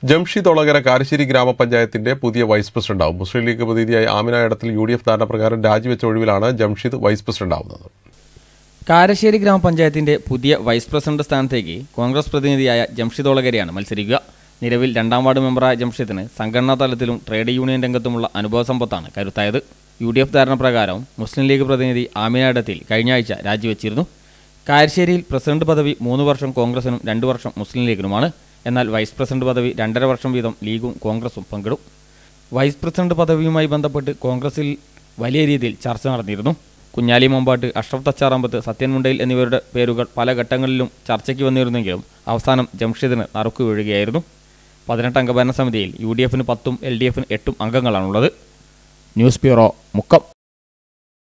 ജംഷിദ് ഒളകര കാരശ്ശേരി ഗ്രാമപഞ്ചായത്തിന്റെ പുതിയ വൈസ് പ്രസിഡന്റാവും മുസ്ലിം ലീഗ് പ്രതിനിധിയായ Amina Idathil U D F ധാരണപ്രകാരം രാജിവെച്ച ഒഴിവിലാണ് ജംഷിദ് വൈസ് പ്രസിഡന്റാവുന്നത് കാരശ്ശേരി ഗ്രാമപഞ്ചായത്തിന്റെ പുതിയ വൈസ് പ്രസിഡന്റ് സ്ഥാനത്തേക്ക് കോൺഗ്രസ് പ്രതിനിധിയായ ജംഷിദ് ഒളകരയാണ് മത്സരിക്കുക നിലവിൽ രണ്ടാം വാർഡ് മെമ്പറായ ജംഷിദിന് സംഘടനാ തലത്തിലും ട്രേഡ് യൂണിയൻ രംഗത്തുമുള്ള അനുഭവ സമ്പത്താണ് കരുത്തായത് യു ഡി എഫ് ധാരണപ്രകാരം മുസ്ലിം ലീഗ് പ്രതിനിധി ആമിന ഇടത്തിൽ കഴിഞ്ഞ ആഴ്ച രാജിവെച്ചിരുന്നു കാരശ്ശേരിയിൽ പ്രസിഡന്റ് പദവി മൂന്ന് വർഷം കോൺഗ്രസിനും രണ്ട് വർഷം മുസ്ലിം ലീഗിനുമാണ് എന്നാൽ വൈസ് പ്രസിഡന്റ് പദവി രണ്ടര വർഷം വീതം ലീഗും കോൺഗ്രസും പങ്കിടും വൈസ് പ്രസിഡന്റ് പദവിയുമായി ബന്ധപ്പെട്ട് കോൺഗ്രസിൽ വലിയ രീതിയിൽ ചർച്ച നടന്നിരുന്നു കുഞ്ഞാലി മമ്പാട്ട് അഷ്റഫ് തച്ചാറാമ്പത്ത് സത്യൻ മുണ്ടയിൽ എന്നിവരുടെ പേരുകൾ പല ഘട്ടങ്ങളിലും ചർച്ചയ്ക്ക് വന്നിരുന്നെങ്കിലും അവസാനം ജംഷീദിന് നറുക്കു വീഴുകയായിരുന്നു പതിനെട്ടംഗ ഭരണസമിതിയിൽ യു ഡി എഫിന് പത്തും എൽ ഡി എഫിന് എട്ടും അംഗങ്ങളാണുള്ളത് ന്യൂസ് ബ്യൂറോ മുക്കം